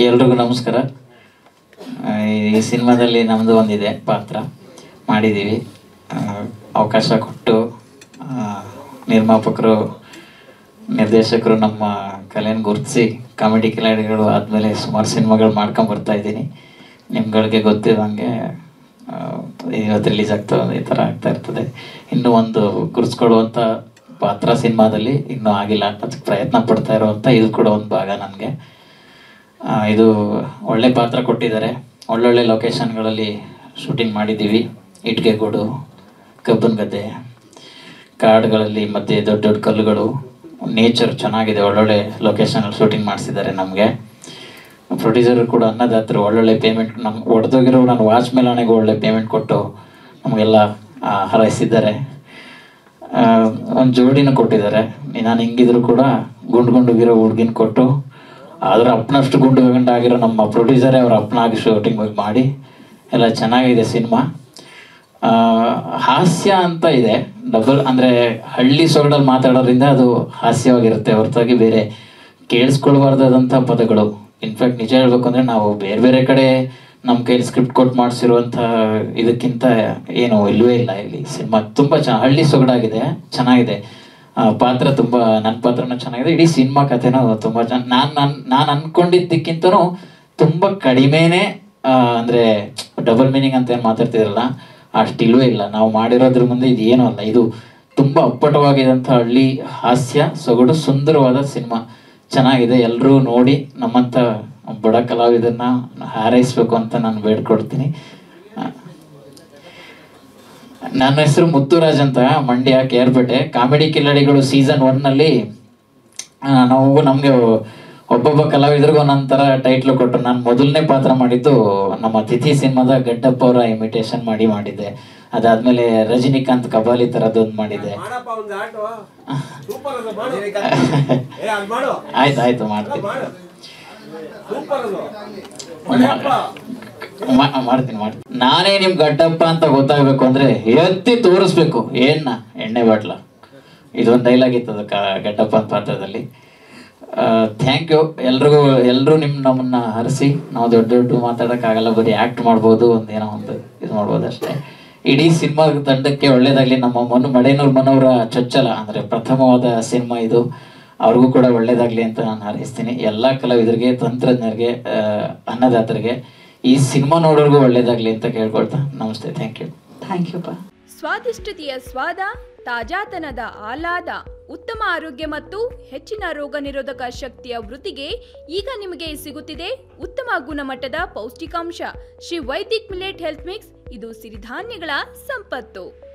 ಎಲ್ರಿಗೂ ನಮಸ್ಕಾರ ಆ, ಈ ಸಿನಿಮಾದಲ್ಲಿ ನಮ್ಮದು ಒಂದಿದೆ ಪಾತ್ರ ಮಾಡಿದ್ದೀವಿ ಆ, ಅವಕಾಶ ಕೊಟ್ಟು ಆ, ನಿರ್ಮಾಪಕರು ನಿರ್ದೇಶಕರು ನಮ್ಮ ಕಲೆಯನ್ನು ಗುರುತಿಸಿ ಕಾಮಿಡಿ ಕಿಲಾಡಿಗಳು ಆದಮೇಲೆ ಸುಮಾರು ಸಿನಿಮಾಗಳು ಮಾಡ್ಕೊಂಡು ಬರ್ತಾ ಇದ್ದೀನಿ ನಿಮ್ಗಳಿಗೆ ಗೊತ್ತಿರೋಂಗೆ ಆ, ಇವತ್ತು ರಿಲೀಸ್ ಆಗ್ತಾ ಈ ಥರ ಆಗ್ತಾ ಇರ್ತದೆ ಇನ್ನೂ ಒಂದು ಗುರುತಿಸ್ಕೊಳ್ಳುವಂಥ ಪಾತ್ರ ಸಿನಿಮಾದಲ್ಲಿ ಇನ್ನೂ ಆಗಿಲ್ಲ ಅದಕ್ಕೆ ಪ್ರಯತ್ನ ಪಡ್ತಾ ಇರುವಂಥ ಇದು ಕೂಡ ಒಂದು ಭಾಗ ನನಗೆ ಆ, ಇದು ಒಳ್ಳೆ ಪಾತ್ರ ಕೊಟ್ಟಿದ್ದಾರೆ ಒಳ್ಳೊಳ್ಳೆ ಲೊಕೇಶನ್ಗಳಲ್ಲಿ ಶೂಟಿಂಗ್ ಮಾಡಿದ್ದೀವಿ ಇಟ್ಗೆಗೂಡು ಕಬ್ಬನ್ ಗದ್ದೆ ಕಾಡುಗಳಲ್ಲಿ ಮಧ್ಯೆ ದೊಡ್ಡ ದೊಡ್ಡ ಕಲ್ಲುಗಳು ನೇಚರ್ ಚೆನ್ನಾಗಿದೆ ಒಳ್ಳೊಳ್ಳೆ ಲೊಕೇಶನಲ್ಲಿ ಶೂಟಿಂಗ್ ಮಾಡಿಸಿದ್ದಾರೆ ನಮಗೆ ಪ್ರೊಡ್ಯೂಸರ್ ಕೂಡ ಅನ್ನದಾತರು ಒಳ್ಳೊಳ್ಳೆ ಪೇಮೆಂಟ್ ನಮ್ಗೆ ಹೊಡೆದೋಗಿರೋ ನಾನು ವಾಚ್ ಮೇಲಾನೆಗೆ ಒಳ್ಳೆ ಪೇಮೆಂಟ್ ಕೊಟ್ಟು ನಮಗೆಲ್ಲ ಆ, ಹಾರೈಸಿದ್ದಾರೆ ಒಂದು ಜೋಡಿನೂ ಕೊಟ್ಟಿದ್ದಾರೆ ನಾನು ಹಿಂಗಿದ್ರು ಕೂಡ ಗುಂಡು ಗುಂಡುಗಿರೋ ಹುಡ್ಗಿನ ಕೊಟ್ಟು ಅದ್ರ ಅಪ್ಪನಷ್ಟು ಗುಂಡು ಗಂಡಾಗಿರೋ ನಮ್ಮ ಪ್ರೊಡ್ಯೂಸರೇ ಅವ್ರ ಅಪ್ಪನಾಗಿ ಶೂಟಿಂಗ್ ಮಾಡಿ ಎಲ್ಲ ಚೆನ್ನಾಗಿದೆ ಸಿನಿಮಾ ಹಾಸ್ಯ ಅಂತ ಇದೆ ಡಬಲ್ ಅಂದರೆ ಹಳ್ಳಿ ಸೊಗಡಲ್ಲಿ ಮಾತಾಡೋದ್ರಿಂದ ಅದು ಹಾಸ್ಯವಾಗಿರುತ್ತೆ ಹೊರತಾಗಿ ಬೇರೆ ಕೇಳಿಸ್ಕೊಳ್ಬಾರ್ದಾದಂಥ ಪದಗಳು ಇನ್ಫ್ಯಾಕ್ಟ್ ನಿಜ ಹೇಳ್ಬೇಕು ಅಂದರೆ ನಾವು ಬೇರೆ ಬೇರೆ ಕಡೆ ನಮ್ಮ ಕೈಲಿ ಸ್ಕ್ರಿಪ್ಟ್ ಕೊಟ್ಟು ಮಾಡಿಸಿರುವಂಥ ಇದಕ್ಕಿಂತ ಏನು ಇಲ್ಲವೇ ಇಲ್ಲ ಇಲ್ಲಿ ಸಿನಿಮಾ ತುಂಬ ಚೆನ್ನ ಹಳ್ಳಿ ಸೊಗಡಾಗಿದೆ ಚೆನ್ನಾಗಿದೆ ಆ, ಪಾತ್ರ ತುಂಬ ನನ್ನ ಪಾತ್ರನೂ ಚೆನ್ನಾಗಿದೆ ಇಡೀ ಸಿನಿಮಾ ಕಥೆನೂ ತುಂಬ ಚೆನ್ನ ನಾನು ನಾನು ನಾನು ಅನ್ಕೊಂಡಿದ್ದಕ್ಕಿಂತನೂ ತುಂಬ ಕಡಿಮೆನೇ ಆ, ಅಂದ್ರೆ ಡಬಲ್ ಮೀನಿಂಗ್ ಅಂತ ಏನು ಮಾತಾಡ್ತಿದ್ರಲ್ಲ ಅಷ್ಟು ಇಲ್ವೇ ಇಲ್ಲ ನಾವು ಮಾಡಿರೋದ್ರ ಮುಂದೆ ಇದು ಏನೂ ಅಲ್ಲ ಇದು ತುಂಬ ಅಪ್ಪಟವಾಗಿದಂಥ ಹಳ್ಳಿ ಹಾಸ್ಯ ಸೊಗಡು ಸುಂದರವಾದ ಸಿನಿಮಾ ಚೆನ್ನಾಗಿದೆ ಎಲ್ಲರೂ ನೋಡಿ ನಮ್ಮಂಥ ಬಡ ಕಲಾವಿದನ್ನ ಹಾರೈಸ್ಬೇಕು ಅಂತ ನಾನು ಬೇಡ್ಕೊಡ್ತೀನಿ ಆ, ನನ್ನ ಹೆಸರು ಮುತ್ತುರಾಜ್ ಅಂತ ಮಂಡ್ಯ ಕೇರ್ಪೇಟೆ ಕಾಮಿಡಿ ಕಿಲಾಡಿಗಳು ಸೀಸನ್ ಒನ್ನಲ್ಲಿ ನಾವು ನಮಗೆ ಒಬ್ಬೊಬ್ಬ ಕಲಾವಿದರಿಗೂ ಒಂದೊಂದು ಥರ ಟೈಟ್ಲು ಕೊಟ್ಟರು ನಾನು ಮೊದಲನೇ ಪಾತ್ರ ಮಾಡಿದ್ದು ನಮ್ಮ ತಿಥಿ ಸಿನಿಮಾದ ಗಡ್ಡಪ್ಪ ಅವರ ಇಮಿಟೇಷನ್ ಮಾಡಿ ಮಾಡಿದ್ದೆ ಅದಾದ್ಮೇಲೆ ರಜನಿಕಾಂತ್ ಕಬಾಲಿ ಥರದ್ದೊಂದು ಮಾಡಿದ್ದೆ ಮಾಡಪ್ಪ ಒಂದು ಆಟೋ ಸೂಪರ್ ಅದು ಮಾಡು ಏ ಅದು ಮಾಡು ಆಯ್ತು ಆಯ್ತು ಮಾಡ್ತೀನಿ ಮಾಡು ಸೂಪರ್ ಅದು ಹೊಡೆಯಪ್ಪ ಮಾ- ಮಾಡ್ತೀನಿ ಮಾಡ್ತೀನಿ ನಾನೇ ನಿಮ್ ಗಡ್ಡಪ್ಪ ಅಂತ ಗೊತ್ತಾಗ್ಬೇಕು ಅಂದ್ರೆ ಎತ್ತಿ ತೋರಿಸ್ಬೇಕು ಏನ್ನ ಎಣ್ಣೆ ಬಾಟ್ಲ ಇದೊಂದು ಡೈಲಾಗ್ ಇತ್ತು ಅದಕ್ಕೆ ಗಡ್ಡಪ್ಪ ಅಂತ ಪಾತ್ರದಲ್ಲಿ ಥ್ಯಾಂಕ್ ಯು ಎಲ್ರಿಗೂ ಎಲ್ಲರೂ ನಿಮ್ ನಮ್ಮನ್ನ ಹರಿಸಿ ನಾವು ದೊಡ್ಡ ದೊಡ್ಡ ಮಾತಾಡೋಕ್ಕಾಗಲ್ಲ ಬರೀ ಆ್ಯಕ್ಟ್ ಮಾಡ್ಬೋದು ಒಂದೇನೋ ಒಂದು ಇದು ಮಾಡ್ಬೋದು ಅಷ್ಟೇ ಇಡೀ ಸಿನಿಮಾ ತಂಡಕ್ಕೆ ಒಳ್ಳೇದಾಗ್ಲಿ ನಮ್ಮ ಮನು ಮಡೇನೂರು ಮನೋರ ಚೊಚ್ಚಲ ಅಂದ್ರೆ ಪ್ರಥಮವಾದ ಸಿನಿಮಾ ಇದು ಅವ್ರಿಗೂ ಕೂಡ ಒಳ್ಳೇದಾಗ್ಲಿ ಅಂತ ನಾನು ಹಾರೈಸ್ತೀನಿ ಎಲ್ಲ ಕಲಾವಿದರಿಗೆ ತಂತ್ರಜ್ಞರಿಗೆ ಆ, ಅನ್ನದಾತರಿಗೆ ಈ ಸಿನಿಮಾ ನೋಡೋರ್ಗೂ ಒಳ್ಳೇದಾಗ್ಲಿ ಅಂತ ಕೇಳ್ಕೊಳ್ತಾ ನಮಸ್ತೆ ಥ್ಯಾಂಕ್ ಯು ಥ್ಯಾಂಕ್ ಯು ಪಾ ಸ್ವಾದಿಷ್ಟತೆಯ ಸ್ವಾದ ತಾಜಾತನದ ಆಹ್ಲಾದ ಉತ್ತಮ ಆರೋಗ್ಯ ಮತ್ತು ಹೆಚ್ಚಿನ ರೋಗ ನಿರೋಧಕ ಶಕ್ತಿಯ ವೃದ್ಧಿಗೆ ಈಗ ನಿಮಗೆ ಸಿಗುತ್ತಿದೆ ಉತ್ತಮ ಗುಣಮಟ್ಟದ ಪೌಷ್ಟಿಕಾಂಶ Shri Vaidik millet health mix ಇದು ಸಿರಿಧಾನ್ಯಗಳ ಸಂಪತ್ತು